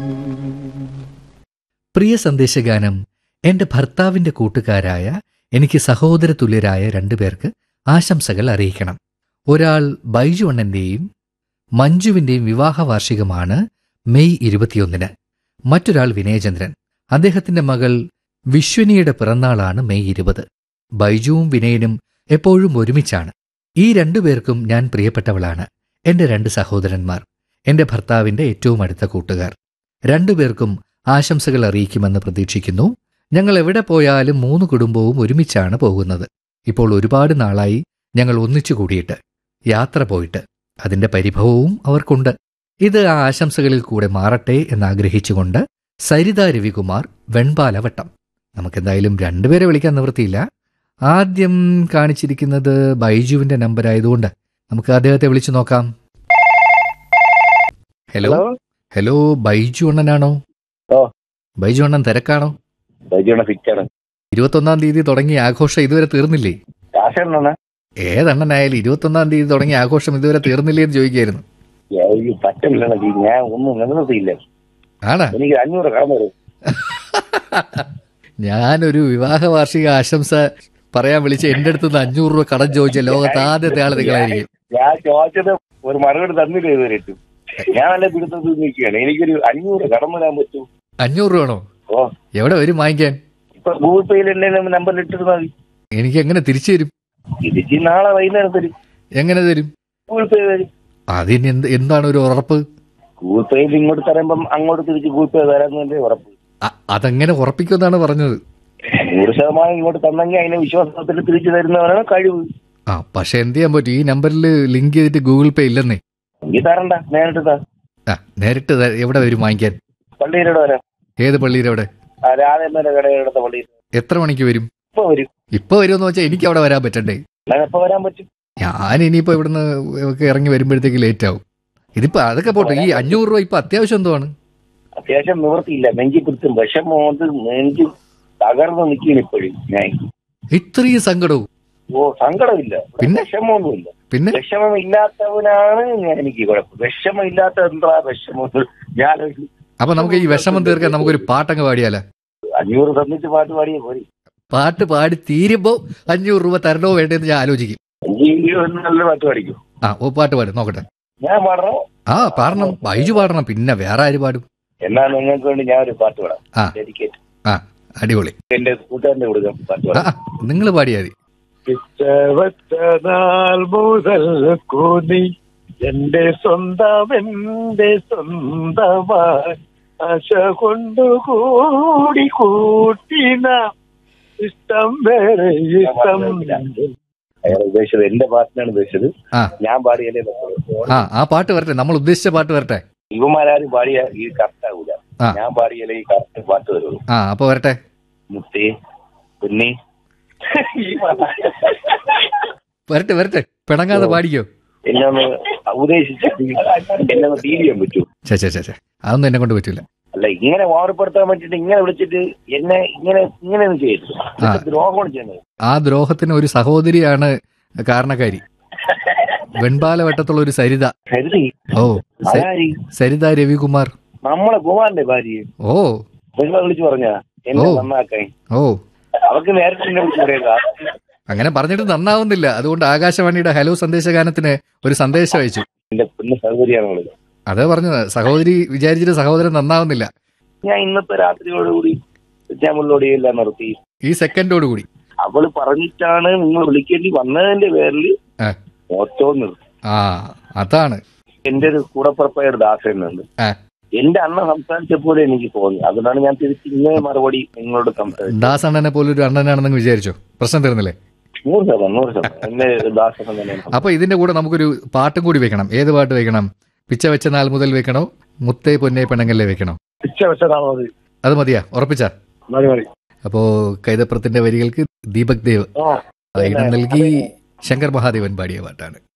പ്രിയ സന്ദേശഗാനം എന്റെ ഭർത്താവിന്റെ കൂട്ടുകാരായ എനിക്ക് സഹോദര തുല്യരായ രണ്ടുപേർക്ക് ആശംസകൾ അറിയിക്കണം ഒരാൾ ബൈജു അണ്ണന്റെയും മഞ്ജുവിന്റെയും വിവാഹ വാർഷികമാണ് മെയ് ഇരുപത്തിയൊന്നിന് മറ്റൊരാൾ വിനയചന്ദ്രൻ അദ്ദേഹത്തിന്റെ മകൾ വിശ്വനിയുടെ പിറന്നാളാണ് മെയ് ഇരുപത് ബൈജുവും വിനയനും എപ്പോഴും ഒരുമിച്ചാണ് ഈ രണ്ടുപേർക്കും ഞാൻ പ്രിയപ്പെട്ടവളാണ് എന്റെ രണ്ട് സഹോദരന്മാർ എന്റെ ഭർത്താവിന്റെ ഏറ്റവും അടുത്ത കൂട്ടുകാർ രണ്ടുപേർക്കും ആശംസകൾ അറിയിക്കുമെന്ന് പ്രതീക്ഷിക്കുന്നു ഞങ്ങൾ എവിടെ പോയാലും മൂന്ന് കുടുംബവും ഒരുമിച്ചാണ് പോകുന്നത് ഇപ്പോൾ ഒരുപാട് നാളായി ഞങ്ങൾ ഒന്നിച്ചു കൂടിയിട്ട് യാത്ര പോയിട്ട് അതിന്റെ പരിഭവവും അവർക്കുണ്ട് ഇത് ആ ആശംസകളിൽ കൂടെ മാറട്ടെ എന്നാഗ്രഹിച്ചുകൊണ്ട് സരിത രവികുമാർ വെൺപാലവട്ടം നമുക്കെന്തായാലും രണ്ടുപേരെ വിളിക്കാൻ നിവൃത്തിയില്ല ആദ്യം കാണിച്ചിരിക്കുന്നത് ബൈജുവിന്റെ നമ്പർ ആയതുകൊണ്ട് നമുക്ക് അദ്ദേഹത്തെ വിളിച്ചു നോക്കാം ഹലോ ഹലോ ബൈജു അണ്ണനാണോ ഓ. ബൈജു അണ്ണൻ തിരക്കാണോ ബൈജുണ ഫിറ്റാണ് ഇരുപത്തൊന്നാം തീയതി തുടങ്ങിയ ആഘോഷം ഇതുവരെ തീർന്നില്ലേ കാശെണ്ണ ഏതെണ്ണനായാലും ഇരുപത്തൊന്നാം തീയതി തുടങ്ങിയ ആഘോഷം ഇതുവരെ തീർന്നില്ലേ എന്ന് ചോദിക്കായിരുന്നു പറ്റില്ല ഞാൻ ഒന്നും നിലനിർത്തിയില്ല ആണാ എനിക്ക് അഞ്ഞൂറ് കടന്നു വരും ഞാനൊരു വിവാഹ വാർഷിക ആശംസ പറയാൻ വിളിച്ച എന്റെ അടുത്ത് നിന്ന് അഞ്ഞൂറ് രൂപ കടം ചോദിച്ച ലോകത്ത് ആദ്യത്തെ ആള് നിങ്ങളായിരിക്കും ഞാൻ ചോദിച്ചത് ഒരു മറുപടി തന്നില്ല ഇതുവരെയിട്ടും ഞാൻ നല്ല പിടുത്തത്തിൽ നിൽക്കുകയാണ് എനിക്കൊരു അഞ്ഞൂറ് കടന്നു വരാൻ പറ്റും അഞ്ഞൂറ് രൂപ ആണോ ഓ എവിടെ വരും വാങ്ങിക്കാൻ ഇപ്പൊ ഗൂഗിൾ പേയിൽ എന്നെ നമ്പറിൽ ഇട്ടിട്ട് മതി എനിക്ക് എങ്ങനെ തിരിച്ചു തരും തിരിച്ച് നാളെ വൈകുന്നേരം തരും എങ്ങനെ തരും ഗൂഗിൾ പേ തരും അതിന് എന്ത് എന്താണ് ഒരു ഉറപ്പ് ഗൂഗിൾ പേയിൽ ഇങ്ങോട്ട് തരുമ്പം അങ്ങോട്ട് തിരിച്ച് ഗൂഗിൾ പേ തരാന്നതിന്റെ ഉറപ്പ് അ- അതെങ്ങനെ ഉറപ്പിക്കുമെന്നാണ് പറഞ്ഞത് നൂറ് ശതമാനം ഇങ്ങോട്ട് തന്നെങ്കിൽ അതിനെ വിശ്വാസത്തിൽ തിരിച്ചു തരുന്നവരാണ് കഴിവ് ആ പക്ഷെ എന്ത് ചെയ്യാൻ പറ്റും ഈ നമ്പറിൽ ലിങ്ക് ചെയ്തിട്ട് ഗൂഗിൾ പേ ഇല്ലെന്നേ എനിക്ക് തരണ്ട നേരിട്ട് താ ആ നേരിട്ട് ത- എവിടെ വരും വാങ്ങിക്കാൻ പള്ളിയിലൂടെ വരാം ഏത് പള്ളിയിൽ എവിടെ ആ രാധേമ്മയുടെ കടയുടെ പള്ളിയിൽ എത്ര മണിക്ക് വരും ഇപ്പൊ വരും ഇപ്പൊ വരുമെന്ന് വെച്ചാൽ എനിക്ക് അവിടെ വരാൻ പറ്റണ്ടേ ഞാൻ എപ്പോ വരാൻ പറ്റും ഞാൻ ഇനിയിപ്പോ ഇവിടുന്ന് ഒക്കെ ഇറങ്ങി വരുമ്പോഴത്തേക്ക് ലേറ്റ് ആവും ഇതിപ്പോ അതൊക്കെ പോട്ടെ ഈ അഞ്ഞൂറ് രൂപ ഇപ്പൊ അത്യാവശ്യം എന്തുവാണ് അത്യാവശ്യം നിവൃത്തിയില്ല നെഞ്ചി പിടുത്തും വിഷമം കൊണ്ട് നെഞ്ച് തകർന്ന് നിൽക്കുകയാണ് ഇപ്പോഴും ഞാൻ ഇത്രയും സങ്കടവും ഓ സങ്കടമില്ല പിന്നെ? വിഷമമൊന്നുമില്ല പിന്നെ വിഷമം ഇല്ലാത്തവനാണ് ഞാൻ എനിക്ക് കുഴപ്പം വിഷമം ഇല്ലാത്ത എന്താ വിഷമം ഞാൻ ഒരു അപ്പൊ നമുക്ക് ഈ വിഷമം തീർക്കാൻ നമുക്കൊരു പാട്ടങ്ങ് പാടിയാലോ അഞ്ഞൂറ് തന്നിച്ച് പാട്ട് പാടിയ പോരി പാട്ട് പാടി തീരുമ്പോ അഞ്ഞൂറ് രൂപ തരണോ വേണ്ടെന്ന് ഞാൻ ആലോചിക്കും എനിക്ക് ഒരു നല്ല പാട്ട് പാടിക്കും ആ ഓ പാട്ട് പാടും നോക്കട്ടെ ഞാൻ പാടണോ ആ പാടണം ബൈജു പാടണം പിന്നെ വേറെ ആര് പാടും എന്നാ നിങ്ങൾക്ക് വേണ്ടി ഞാൻ ഒരു പാട്ട് പാടാം ആ. ഡെഡിക്കേറ്റ് ആ അടിപൊളി എന്റെ കൂട്ടുകാരന്റെ കൊടുക്കാം പാട്ട് ആ പാടാം നിങ്ങൾ പാടിയാ മതി പിച്ചവച്ച നാൾ മുതൽ കൂനി എന്റെ സ്വന്തം എന്റെ സ്വന്തമായി ആശ കൊണ്ട് കൂടി കൂട്ടിന ഇഷ്ടം വേറെ ഇഷ്ടം അയാൾ ഉദ്ദേശിച്ചത് എന്റെ പാട്ടിനാണ് ഉദ്ദേശിച്ചത് ആ ഞാൻ പാടിയല്ലേ പറ്റുള്ളൂ. ആ ആ പാട്ട് വരട്ടെ നമ്മൾ ഉദ്ദേശിച്ച പാട്ട് വരട്ടെ ഇവന്മാരും പാടിയ ഈ കറക്റ്റ് ആകൂല ആ. ഞാൻ പാടിയാലേ ഈ കറക്റ്റ് പാട്ട് വരുള്ളൂ ആ അപ്പൊ വരട്ടെ മുത്തേ കുന്നി ഈ പാട്ട്. വരട്ടെ വരട്ടെ പിണങ്ങാതെ പാടിക്കോ എന്നെ ഒന്ന് ഉപദേശിച്ചിട്ട് എന്നെ ഒന്ന് ഫീൽ ചെയ്യാൻ പറ്റൂ ചേ ചേ ചേ ചേ അതൊന്നും എന്നെ കൊണ്ട് പറ്റൂല അല്ല ഇങ്ങനെ ഓർപ്പെടുത്താൻ പറ്റിട്ട് ഇങ്ങനെ വിളിച്ചിട്ട് എന്നെ ഇങ്ങനെ ഇങ്ങനെ ഒന്നും ചെയ്യരുത് ഇതൊക്കെ ദ്രോഹമാണ് ചെയ്യുന്നത് ആ ദ്രോഹത്തിന് ഒരു സഹോദരിയാണ് കാരണക്കാരി വെൺപാലവട്ടത്തുള്ള ഒരു സരിത കരുതി ഓ സ- അതാരി സരിത രവികുമാർ നമ്മളെ കുമാറിന്റെ ഭാര്യ ഓ നിങ്ങളെ വിളിച്ചു പറഞ്ഞ എന്നെ ഓ. നന്നാക്കാൻ ഓ അവർക്ക് നേരത്തെ എന്നെ വിളിച്ചു പറയാ അങ്ങനെ പറഞ്ഞിട്ട് നന്നാവുന്നില്ല അതുകൊണ്ട് ആകാശവാണിയുടെ ഹലോ സന്ദേശഗാനത്തിന് ഒരു സന്ദേശം അയച്ചു എന്റെ പൊന്ന് സഹോദരിയാണ് അവള് അതേ പറഞ്ഞത് സഹോദരി വിചാരിച്ചിട്ട് സഹോദരൻ നന്നാവുന്നില്ല ഞാൻ ഇന്നത്തെ രാത്രിയോടുകൂടി ഞാൻ എല്ലാം നിർത്തി ഈ സെക്കൻഡോട് കൂടി അവള് പറഞ്ഞിട്ടാണ് നിങ്ങൾ വിളിക്കേണ്ടി വന്നതിന്റെ പേരിൽ ആ. മൊത്തവും നിർത്തി ആ അതാണ് എന്റെ ഒരു കൂടപ്പുറപ്പായ ഒരു ദാസനുണ്ട് ആ. എന്റെ അണ്ണ സംസാരിച്ചപ്പോലെ എനിക്ക് തോന്നി അതുകൊണ്ടാണ് ഞാൻ തിരിച്ച് ഇങ്ങനെ മറുപടി നിങ്ങളോട് സംസാരിച്ചത് ദാസണ്ണനെ പോലെ ഒരു അണ്ണനാണെന്ന് വിചാരിച്ചോ പ്രശ്നം തീർന്നില്ലേ നൂറ് ശതമാനം നൂറ് ശതമാനം എന്റെ ദാസൻ തന്നെയാണ് അപ്പൊ ഇതിന്റെ കൂടെ നമുക്കൊരു പാട്ടും കൂടി വെക്കണം ഏത് പാട്ട് വെക്കണം പിച്ച വെച്ച നാൾ മുതൽ വെക്കണോ മുത്തേ പൊന്നേ പെണ്ണങ്ങല്ലേ വെക്കണോ പിച്ച വെച്ചതാണോ അത് അത് മതിയാ ഉറപ്പിച്ച മതി മതി അപ്പോ കൈതപ്രത്തിന്റെ വരികൾക്ക് ദീപക് ദേവ് ആ ഈണം നൽകി ശങ്കർ മഹാദേവൻ പാടിയ പാട്ടാണ്